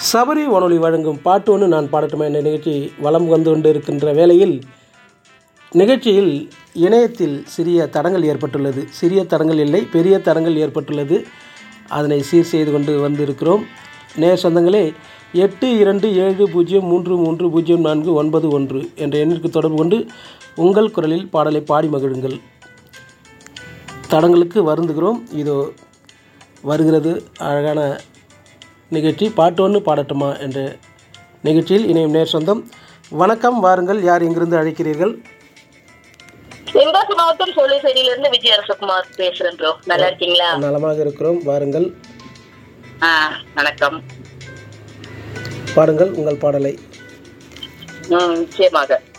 சபரி வானொலி வழங்கும் பாட்டு ஒன்று நான் பாடட்டுமா என்ற நிகழ்ச்சி வலம் வந்து கொண்டு இருக்கின்ற வேளையில் நிகழ்ச்சியில் இணையத்தில் சிறிய தடங்கள் ஏற்பட்டுள்ளது சிறிய தடங்கள் இல்லை பெரிய தடங்கள் ஏற்பட்டுள்ளது அதனை சீர் செய்து கொண்டு வந்திருக்கிறோம் நேர் சொந்தங்களே எட்டு இரண்டு ஏழு பூஜ்ஜியம் மூன்று மூன்று பூஜ்ஜியம் நான்கு ஒன்பது ஒன்று என்ற எண்ணிற்கு தொடர்பு கொண்டு உங்கள் குரலில் பாடலை பாடி மகிழுங்கள் தடங்களுக்கு வருந்துகிறோம் இதோ வருகிறது அழகான நிகழ்ச்சி பாட்டு ஒன்று பாடட்டுமா என்ற நிகழ்ச்சியில் இணையும் நேர் சொந்தம் வணக்கம் வாருங்கள் யார் எங்கிருந்து அழைக்கிறீர்கள் தென்காசி மாவட்டம் சோழசேரியிலிருந்து விஜய் அரசகுமார் பேசுறேன் ப்ரோ நல்லா இருக்கீங்களா நலமாக இருக்கிறோம் வாருங்கள் ஆ வணக்கம் பாடுங்கள் உங்கள் பாடலை ம் நிச்சயமாக